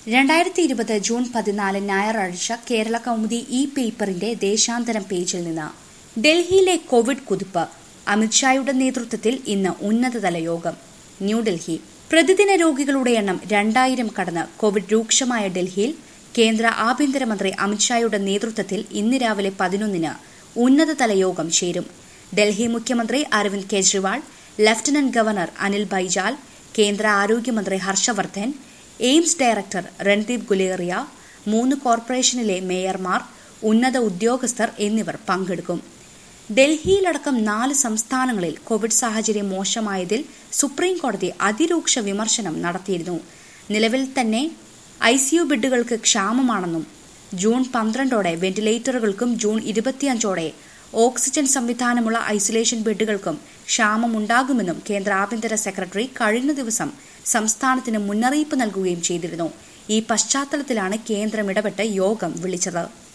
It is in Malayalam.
രണ്ടായിരത്തി ഇരുപത് ജൂൺ പതിനാല് ഞായറാഴ്ച കേരള കൗമുദി ഇ പേപ്പറിന്റെ ദേശാന്തരം പേജിൽ നിന്ന് ഡൽഹിയിലെ കോവിഡ് കുതിപ്പ് അമിത്ഷായുടെ നേതൃത്വത്തിൽ ഇന്ന് ഉന്നതതല യോഗം ന്യൂഡൽഹി പ്രതിദിന രോഗികളുടെ എണ്ണം രണ്ടായിരം കടന്ന് കോവിഡ് രൂക്ഷമായ ഡൽഹിയിൽ കേന്ദ്ര ആഭ്യന്തരമന്ത്രി അമിത്ഷായുടെ നേതൃത്വത്തിൽ ഇന്ന് രാവിലെ പതിനൊന്നിന് ഉന്നതതല യോഗം ചേരും ഡൽഹി മുഖ്യമന്ത്രി അരവിന്ദ് കെജ്രിവാൾ ലഫ്റ്റനന്റ് ഗവർണർ അനിൽ ബൈജാൽ കേന്ദ്ര ആരോഗ്യമന്ത്രി ഹർഷവർദ്ധൻ എയിംസ് ഡയറക്ടർ രൺദീപ് ഗുലേറിയ മൂന്ന് കോർപ്പറേഷനിലെ മേയർമാർ ഉന്നത ഉദ്യോഗസ്ഥർ എന്നിവർ പങ്കെടുക്കും ഡൽഹിയിലടക്കം നാല് സംസ്ഥാനങ്ങളിൽ കോവിഡ് സാഹചര്യം മോശമായതിൽ സുപ്രീം കോടതി അതിരൂക്ഷ വിമർശനം നടത്തിയിരുന്നു നിലവിൽ തന്നെ ഐസിയു ബെഡുകൾക്ക് ക്ഷാമമാണെന്നും ജൂൺ പന്ത്രണ്ടോടെ വെന്റിലേറ്ററുകൾക്കും ജൂൺ ഇരുപത്തിയഞ്ചോടെ ഓക്സിജൻ സംവിധാനമുള്ള ഐസൊലേഷൻ ബെഡുകൾക്കും ക്ഷാമമുണ്ടാകുമെന്നും കേന്ദ്ര ആഭ്യന്തര സെക്രട്ടറി കഴിഞ്ഞ ദിവസം സംസ്ഥാനത്തിന് മുന്നറിയിപ്പ് നൽകുകയും ചെയ്തിരുന്നു ഈ പശ്ചാത്തലത്തിലാണ് കേന്ദ്രം ഇടപെട്ട് യോഗം വിളിച്ചത്